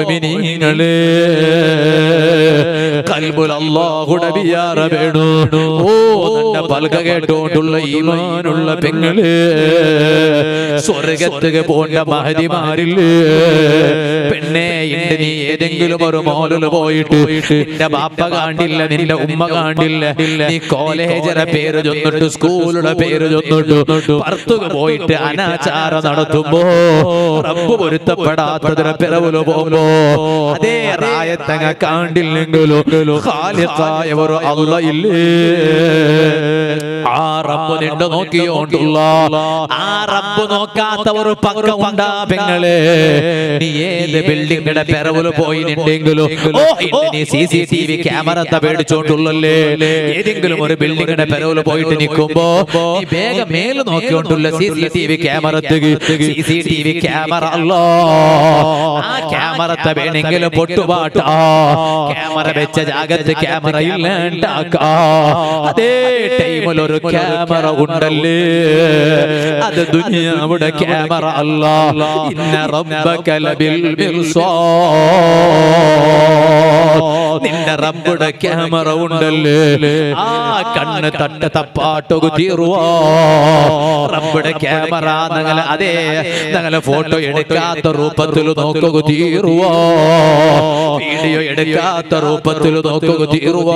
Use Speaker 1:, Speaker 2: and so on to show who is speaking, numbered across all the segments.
Speaker 1: മുഅ്മിനീങ്ങളെ കൽബുൽ അല്ലാഹുടെ വിയാറ വേണു ഓ നിന്റെ പൽക കേട്ടോണ്ടുള്ള ഈമാനുള്ള പെങ്ങളെ സ്വർഗത്തുക പോണ്ട മഹതിമാരില്ലേ പെണ്ണെ ഇണ്ട് നീ ഏതെങ്കിലും ഒരു മോലില് പോയിട്ട് നിന്റെ ബാപ്പ കാണ്ടില്ല നിന്റെ ഉമ്മ കാണ്ടില്ല നീ കോളേജിലെ പേര് ചൊന്നിട്ട് സ്കൂളുടെ പേര് ചൊന്നിട്ട് പുറത്തുക പോയിട്ട് അനാചാരം നടത്തുമ്പോ റബ്ബ് പൊരുത്തപ്പെടാത്തതിന് പിറവില് പോകുമ്പോ അതേ റായത്തങ്ങ കാണ്ടില്ലെങ്കിലോ ഖാലിഖായ ഒരു അല്ല ഇല്ലേ ആ റബ്ബ് നിണ്ട് നോക്കിയോണ്ടുള്ള ആ റബ്ബ് നോക്കാത്ത ഒരു പക്കം ഉണ്ടാ പെങ്ങളെ നീ ഏത് ബിൽഡിങ്ങിന്റെ പിറവില് പോയി നിണ്ടെങ്കിലും ഓ ഇന്ന് നീ C C T V camera പേടിച്ചോണ്ടുള്ളല്ലേ ഏതെങ്കിലും ഒരു ബിൽഡിങ്ങിന്റെ പിറവില് പോയിട്ട് നിൽക്കുമ്പോ നീ വേഗം മേല് നോക്കിയോണ്ടുള്ള C C T V camera C C T V camera അല്ലോ ആ ക്യാമറത്തെ വേണമെങ്കിലും പൊട്ടുപാട്ടാ ക്യാമറ വെച്ച ജാഗത്ത് ക്യാമറ ഇല്ലാണ്ടാക്കാ അതേ ടൈമിൽ ഒരു ക്യാമറ ഉണ്ടല്ലേ അത് ദുനിയാവുടെ ക്യാമറ അല്ല ഇന്ന റബ്ബക ലബിൽ മിർസാദ് നിന്റെ റബ്ബുടെ ക്യാമറ ഉണ്ടല്ലേ ആ കണ്ണ് തട്ട് തപ്പാട്ടൊക്കെ തീർവാ റബ്ബുടെ ക്യാമറ ഞങ്ങളെ അതേ ഞങ്ങളെ ഫോട്ടോ എടുക്കാത്ത രൂപത്തിൽ നോക്കുക തീർവാ വീഡിയോ എടുക്കാത്ത രൂപത്തിൽ നോക്കുക തീർവാ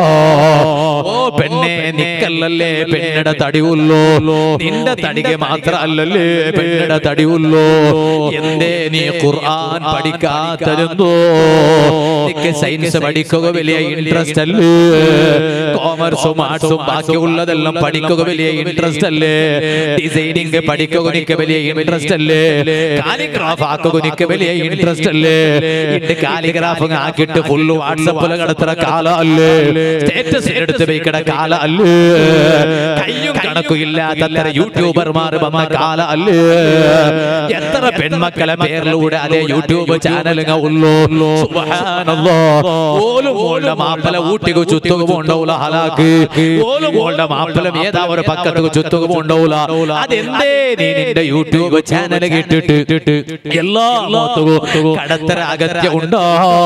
Speaker 1: ഓ പെണ്ണെ നിക്കല്ലല്ലേ പെണ്ണയുടെ തടിയുള്ളൂ നിന്റെ തടിക്ക് മാത്രല്ലല്ലേ പെണ്ണയുടെ തടിയുള്ളൂ എന്തേ നീ ഖുർആൻ പഠിക്കാത്തതെന്തോ നിനക്ക് സയൻസ് പഠിക്കുക വലിയ ഇൻട്രസ്റ്റ് അല്ലേ കോമേഴ്സും ആർട്സും ബാക്കിയുള്ളതെല്ലാം പഠിക്കുക വലിയ ഇൻട്രസ്റ്റ് അല്ലേ ഡിസൈനിങ് പഠിക്കുക നിനക്ക് വലിയ ഇൻട്രസ്റ്റ് അല്ലേ കാലിഗ്രാഫ് ആക്കുക നിനക്ക് വലിയ ഇൻട്രസ്റ്റ് അല്ലേ ഇട്ട് കാലിഗ്രാഫ് ആക്കിയിട്ട് ഫുള്ള് വാട്സപ്പിൽ കടത്തുന്ന കാല അല്ലേ സ്റ്റേറ്റസ് എടുത്ത് വെക്കണ കാല അല്ലേ കയ്യും കണക്കും ഇല്ലാത്ത യൂട്യൂബർമാർ വന്ന കാല അല്ലേ എത്ര പെൺമക്കളെ പേരിലൂടെ അതേ യൂട്യൂബ് ചാനലുകൾ ഉള്ളൂ സുബ്ഹാനല്ലാ ഓലും ഓളുടെ മാപ്പല ഊട്ടിക്ക് ചുത്തുക പോണ്ടവുല ഹലാക്ക് ഓലും ഓളുടെ മാപ്പലം ഏതാ ഒരു പക്കത്ത് ചുത്തുക പോണ്ടവുല അതെന്തേ നീ നിന്റെ യൂട്യൂബ് ചാനൽ കേട്ടിട്ട് എല്ലാ മോത്തുകോ കടത്തര അകത്യ ഉണ്ടോ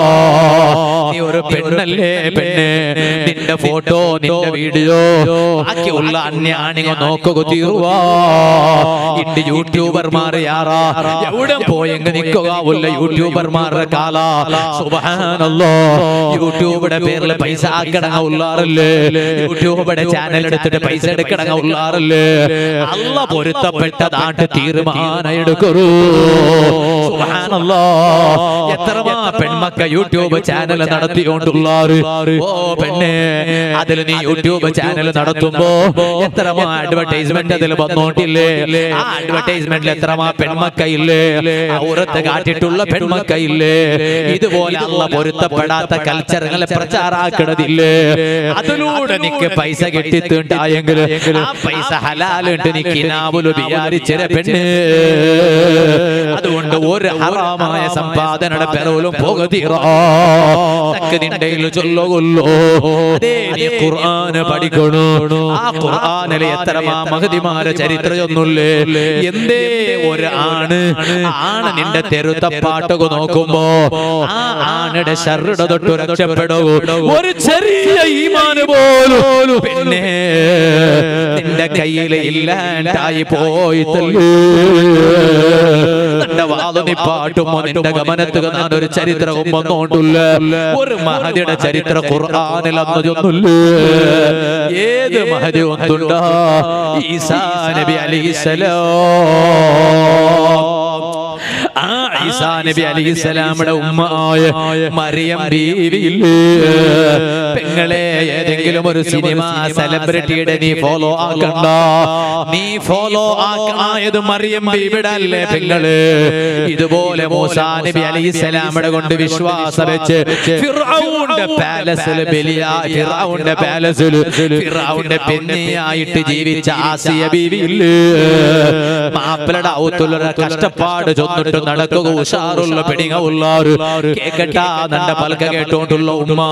Speaker 1: നീ ഒരു പെണ്ണല്ലേ പെണ്ണ് നിന്റെ ഫോട്ടോ നിന്റെ വീഡിയോ ബാക്കിയുള്ള അന്യ ആണിങ്ങ നോക്കുക തീർവാ ഇണ്ട് യൂട്യൂബർമാർ യാറാ എവിടെ പോയെങ്കിൽ നിൽക്കുക ഉള്ള യൂട്യൂബർമാരുടെ കാല സുബഹാനല്ലോ യൂട്യൂബിന്റെ പേരിൽ പൈസ ആക്കണങ്ങ ഉള്ളാറല്ലേ യൂട്യൂബിന്റെ ചാനൽ എടുത്തിട്ട് പൈസ എടുക്കണങ്ങ ഉള്ളാറല്ലേ അല്ല പൊരുത്തപ്പെട്ടതാട്ട് തീരുമാനം എടുക്കൂ സുബഹാനല്ലോ എത്രമാ പെൺമക്ക യൂട്യൂബ് ചാനൽ നടത്തിക്കൊണ്ടുള്ളാറ് ഓ പെണ്ണെ അതിൽ നീ യൂട്യൂബ് ചാനൽ നടത്തുമ്പോ എത്രമാ അഡ്വർടൈസ്മെന്റ് അതിൽ വന്നോണ്ടില്ലേ ആ അഡ്വർടൈസ്മെന്റിൽ എത്രമാ പെൺമക്ക ഇല്ലേ ഔറത്ത് കാട്ടിട്ടുള്ള പെൺമക്ക ഇല്ലേ ഇതുപോലെ അല്ല പൊരുത്തപ്പെടാത്ത കൾച്ചറുകളെ പ്രചാരാക്കണതില്ലേ അതിലൂടെ നിക്ക് പൈസ കിട്ടിത്തുണ്ടായെങ്കിൽ ആ പൈസ ഹലാലുണ്ട് നിക്ക് ഇനാവുല് വിചാരിച്ചിര പെണ്ണ് അതുകൊണ്ട് ഒരു ഹറാമായ സമ്പാദനയുടെ പെറവിലും പോകതീറോ തക്ക് നിന്റെ ചൊല്ലുകൊല്ലോ അതേ നീ ഖുർആന് പഠിക്കണോ ആ ഖുർആനിലെ എത്രമാ മഹതിമാരെ ചരിത്രമൊന്നുമില്ലേ എന്തേ ഒരു ആണ് ആണ് നിന്റെ തെരുത്ത പാട്ടൊക്കെ നോക്കുമ്പോ ആ ആണിടെ ഷർയുടെ തൊട്ട് രക്ഷപ്പെടൂ ഒരു ചെറിയ ഈമാന് പോലും പിന്നെ നിന്റെ കയ്യിൽ ഇല്ലാണ്ടായി പോയി നിന്റെ വാദനി പാട്ടുമ്പോ നിന്റെ ഗമനത്തുക ഞാൻ ഒരു ചരിത്രവും വന്നോണ്ടില്ല ഒരു മഹതിയുടെ ചരിത്ര ഖുർആനിൽ അന്ന് ചൊന്നില്ലേ ഏത് മഹതി ഒന്നുണ്ടാ ഈസാ നബി അലിസ്സലാം ആ ഈസാ നബി അലിസ്സലാമിയുടെ ഉമ്മ ആയ മറിയം ബീവിയില്ലേ പെങ്ങളെ ഏതെങ്കിലും ഒരു സിനിമ സെലിബ്രിറ്റിയുടെ നീ ഫോളോ ആക്കണ്ട നീ ഫോളോ ആയത് മറിയം ബീവിയുടെ അല്ലേ പെങ്ങള് ഇതുപോലെ മൂസാ നബി അലിസ്സലാമിയുടെ കൊണ്ട് വിശ്വാസം വെച്ച് ഫിറഔന്റെ പാലസിൽ ബലിയ ഫിറഔന്റെ പാലസിൽ ഫിറഔന്റെ പെണ്ണിയായിട്ട് ജീവിച്ച ആസിയ ബീവി ഇല്ലേ മാപ്പിളയുടെ ഔത്തുള്ള കഷ്ടപ്പാട് ചൊന്നിട്ട് നടക്കുക ഉഷാറുള്ള പെടിങ്ങ ഉള്ളാറ് കേക്കട്ടാ നന്റെ പൽക്ക കേട്ടോണ്ടുള്ള ഉമ്മ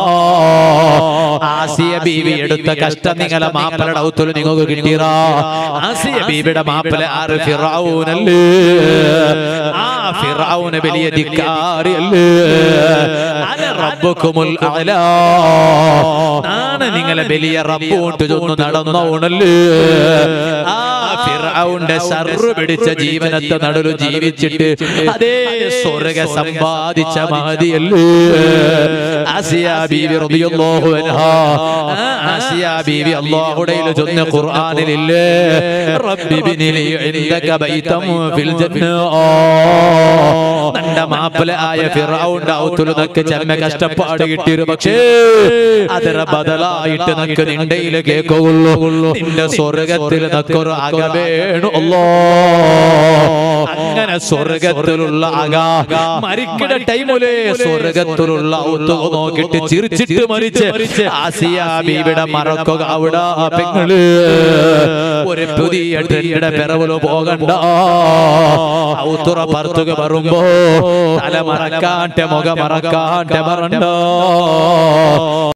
Speaker 1: ആസിയ ബീവി എടുത്ത കഷ്ടം നിങ്ങളെ മാപ്പലയുടെ ഔത്തുല് നിങ്ങൾക്ക് കിട്ടിയറാ ആസിയ ബീവിയുടെ മാപ്പല ആറ് ഫിറൗനല്ലേ ആ ഫിറൗന വലിയ ധിക്കാരിയല്ലേ അന റബ്ബുക്കുമുൽ അഅലാ ആണ് നിങ്ങളെ വലിയ റബ്ബോട്ട് ചൊന്നു നടന്നോണല്ലേ ആ ഫിറൗന്റെ സർറ് പിടിച്ച ജീവനത്തെ നടുലു ജീവിച്ചിട്ട് അതേ സ്വർഗ സമ്പാദിച്ച മഹതിയല്ലേ ആസിയ ബീവി റളിയല്ലാഹു അൻഹാ ആ ആസിയ ബീവി അല്ലാഹുടയിൽ ചൊന്ന ഖുർആനിലില്ലേ റബ്ബി ബിനിലി ഇൻദക ബൈതം ഫിൽ ജന്ന തന്റെ മാപ്പിള ആയ ഫിറൗന്റെ ഔത്തുലു നക്ക് ചെമ്മ കഷ്ടപ്പാട് കിട്ടിയൊരു പക്ഷേ അതിര ബദലായിട്ട് നക്ക് നിണ്ടയില് കേൾക്കുള്ളൂ നിന്റെ സ്വർഗത്തിൽ നക്കൊരു അക വേണു അല്ലോ അങ്ങനെ സ്വർഗത്തിലുള്ള അക മരിക്കണ ടൈമിലെ സ്വർഗത്തിലുള്ള ഔത്തു നോക്കിട്ട് ചിരിച്ചിട്ട് മരിച്ച് ആസിയ ബീവിടെ മറക്കുക അവിടെ പെങ്ങള് ഒരു പുതിയ ട്രെൻഡിയുടെ പിറവില് പോകണ്ട ഔത്തുറ പറത്തുക വരുമ്പോ തല മറക്കാട്ടെ മുഖ മറക്കാട്ടെ മറണ്ടോ